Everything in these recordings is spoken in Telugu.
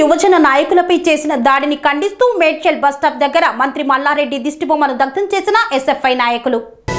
యువజన నాయకులపై చేసిన దాడిని ఖండిస్తూ మేడ్చల్ బస్టాప్ దగ్గర మంత్రి మల్లారెడ్డి దిష్టిబొమ్మను దగ్ధం చేసిన ఎస్ఎఫ్ఐ నాయకులు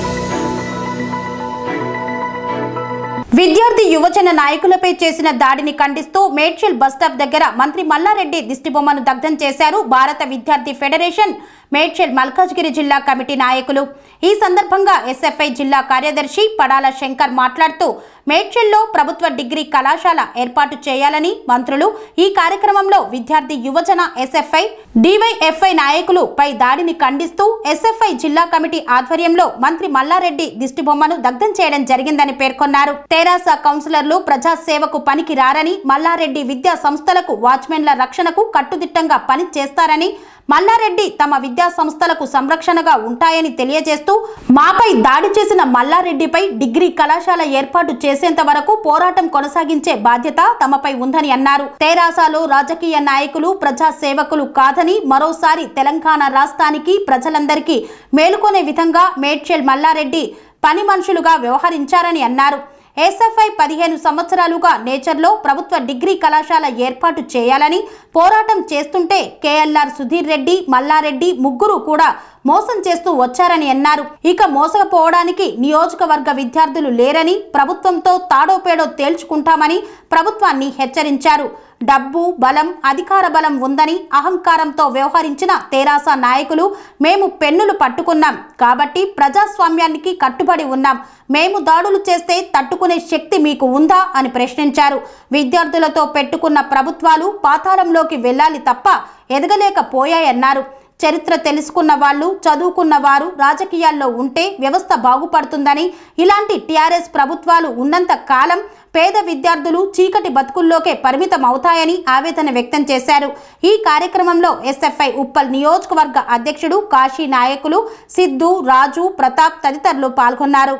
విద్యార్థి యువజన నాయకులపై చేసిన దాడిని ఖండిస్తూ మేడ్చల్ బస్టాప్ దగ్గర మంత్రి మల్లారెడ్డి దిష్టిబొమ్మను దగ్ధం చేశారు భారత విద్యార్థి ఫెడరేషన్ మేడ్చల్ మల్కాజ్గిరి జిల్లా కమిటీ నాయకులు ఈ సందర్భంగా ఎస్ఎఫ్ఐ జిల్లా కార్యదర్శి పడాల శంకర్ మాట్లాడుతూ మేడ్చల్లో ప్రభుత్వ డిగ్రీ కళాశాల ఏర్పాటు చేయాలని మంత్రులు ఈ కార్యక్రమంలో విద్యార్థి యువజన ఎస్ఎఫ్ఐ డివైఎఫ్ఐ నాయకులు పై దాడిని ఖండిస్తూ ఎస్ఎఫ్ఐ జిల్లా కమిటీ ఆధ్వర్యంలో మంత్రి మల్లారెడ్డి దిష్టిబొమ్మను దగ్ధం చేయడం జరిగిందని పేర్కొన్నారు తెరాస కౌన్సిలర్లు ప్రజాసేవకు పనికి రారని మల్లారెడ్డి విద్యా సంస్థలకు వాచ్మెన్ల రక్షణకు కట్టుదిట్టంగా పని చేస్తారని మల్లారెడ్డి తమ విద్యా సంస్థలకు సంరక్షణగా ఉంటాయని తెలియజేస్తూ మాపై దాడి చేసిన మల్లారెడ్డిపై డిగ్రీ కళాశాల ఏర్పాటు చేసేంత వరకు పోరాటం కొనసాగించే బాధ్యత తమపై ఉందని అన్నారు తెరాసలో రాజకీయ నాయకులు ప్రజా సేవకులు కాదని మరోసారి తెలంగాణ రాష్ట్రానికి ప్రజలందరికీ మేలుకొనే విధంగా మేడ్చల్ మల్లారెడ్డి పని మనుషులుగా వ్యవహరించారని అన్నారు ఎస్ఎఫ్ఐ పదిహేను సంవత్సరాలుగా నేచర్లో ప్రభుత్వ డిగ్రీ కళాశాల ఏర్పాటు చేయాలని పోరాటం చేస్తుంటే కేఎల్ఆర్ సుధీర్ రెడ్డి మల్లారెడ్డి ముగ్గురు కూడా మోసం చేస్తూ వచ్చారని అన్నారు ఇక మోసకపోవడానికి నియోజకవర్గ విద్యార్థులు లేరని ప్రభుత్వంతో తాడోపేడో తేల్చుకుంటామని ప్రభుత్వాన్ని హెచ్చరించారు డబ్బు బలం అధికార బలం ఉందని అహంకారంతో వ్యవహరించిన తెరాస నాయకులు మేము పెన్నులు పట్టుకున్నాం కాబట్టి ప్రజాస్వామ్యానికి కట్టుబడి ఉన్నాం మేము దాడులు చేస్తే తట్టుకునే శక్తి మీకు ఉందా అని ప్రశ్నించారు విద్యార్థులతో పెట్టుకున్న ప్రభుత్వాలు పాతాళంలోకి వెళ్ళాలి తప్ప ఎదగలేకపోయాయన్నారు చరిత్ర తెలుసుకున్న వాళ్ళు చదువుకున్న వారు రాజకీయాల్లో ఉంటే వ్యవస్థ బాగుపడుతుందని ఇలాంటి టీఆర్ఎస్ ప్రభుత్వాలు ఉన్నంత కాలం పేద విద్యార్థులు చీకటి బతుకుల్లోకే పరిమితం అవుతాయని ఆవేదన వ్యక్తం చేశారు ఈ కార్యక్రమంలో ఎస్ఎఫ్ఐ ఉప్పల్ నియోజకవర్గ అధ్యక్షుడు కాశీ నాయకులు సిద్ధు రాజు ప్రతాప్ తదితరులు పాల్గొన్నారు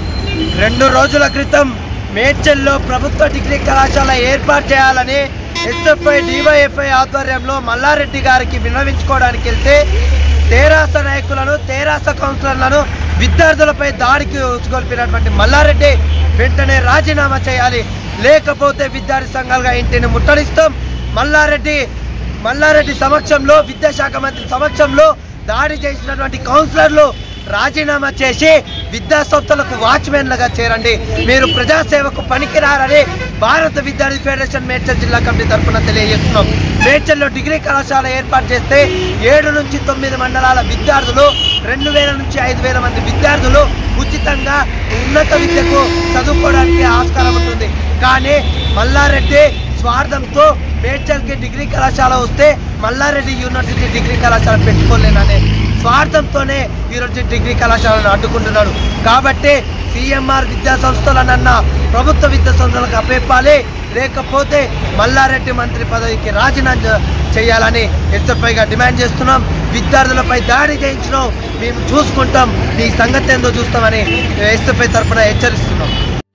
రెండు రోజుల క్రితం మేడ్చల్లో ప్రభుత్వ డిగ్రీ కళాశాల ఏర్పాటు చేయాలని ఎస్ఎఫ్ఐ డివైఎఫ్ఐ ఆధ్వర్యంలో మల్లారెడ్డి గారికి విన్నవించుకోవడానికి వెళ్తే తెరాస నాయకులను తెరాస కౌన్సిలర్లను విద్యార్థులపై దాడికి ఉచ్చుకొల్పినటువంటి మల్లారెడ్డి వెంటనే రాజీనామా చేయాలి లేకపోతే విద్యార్థి సంఘాలుగా ఇంటిని ముట్టడిస్తాం మల్లారెడ్డి మల్లారెడ్డి సమక్షంలో విద్యాశాఖ మంత్రి సమక్షంలో దాడి చేసినటువంటి కౌన్సిలర్లు రాజీనామా చేసి విద్యా సంస్థలకు వాచ్మెన్లుగా చేరండి మీరు ప్రజాసేవకు పనికిరారని భారత విద్యార్థి ఫెడరేషన్ మేడ్చల్ జిల్లా కమిటీ తరఫున తెలియజేస్తున్నాం మేడ్చల్లో డిగ్రీ కళాశాల ఏర్పాటు చేస్తే ఏడు నుంచి తొమ్మిది మండలాల విద్యార్థులు రెండు వేల నుంచి ఐదు వేల మంది విద్యార్థులు ఉచితంగా ఉన్నత విద్యకు చదువుకోవడానికి ఆస్కారం ఉంటుంది కానీ మల్లారెడ్డి స్వార్థంతో మేడ్చల్కి డిగ్రీ కళాశాల వస్తే మల్లారెడ్డి యూనివర్సిటీ డిగ్రీ కళాశాల పెట్టుకోలేననే స్వార్థంతోనే ఈరోజు డిగ్రీ కళాశాలను అడ్డుకుంటున్నాడు కాబట్టి సిఎంఆర్ విద్యా సంస్థలనన్నా ప్రభుత్వ విద్యా సంస్థలకు అప్పేపాలి లేకపోతే మల్లారెడ్డి మంత్రి పదవికి రాజీనామా చేయాలని ఎస్ఎఫ్ఐగా డిమాండ్ చేస్తున్నాం విద్యార్థులపై దాడి చేయించడం మేము చూసుకుంటాం నీ సంగతి ఏందో చూస్తామని ఎస్ఎఫ్ఐ తరఫున హెచ్చరిస్తున్నాం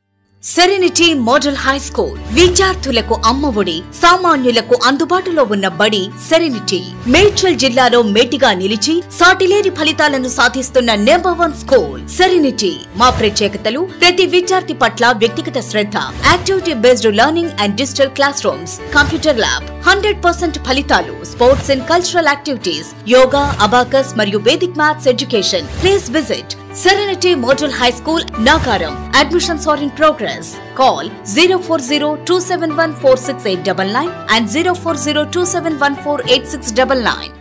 సెరెనిటీ మోడల్ హై స్కూల్ విద్యార్థులకు అమ్మఒడి సామాన్యులకు అందుబాటులో ఉన్న బడి సెరెనిటీ మేడ్చల్ జిల్లాలో మేటిగా నిలిచి సాటిలేని ఫలితాలను సాధిస్తున్న నెంబర్ వన్ స్కూల్ సెరెనిటీ మా ప్రత్యేకతలు ప్రతి విద్యార్థి పట్ల వ్యక్తిగత శ్రద్ధ activity based learning and digital classrooms computer lab hundred percent ఫలితాలు sports and cultural activities yoga abacus మరియు Vedic maths education please visit Serenity Model High School, Nagaram. Admissions are in progress. Call 040 and 040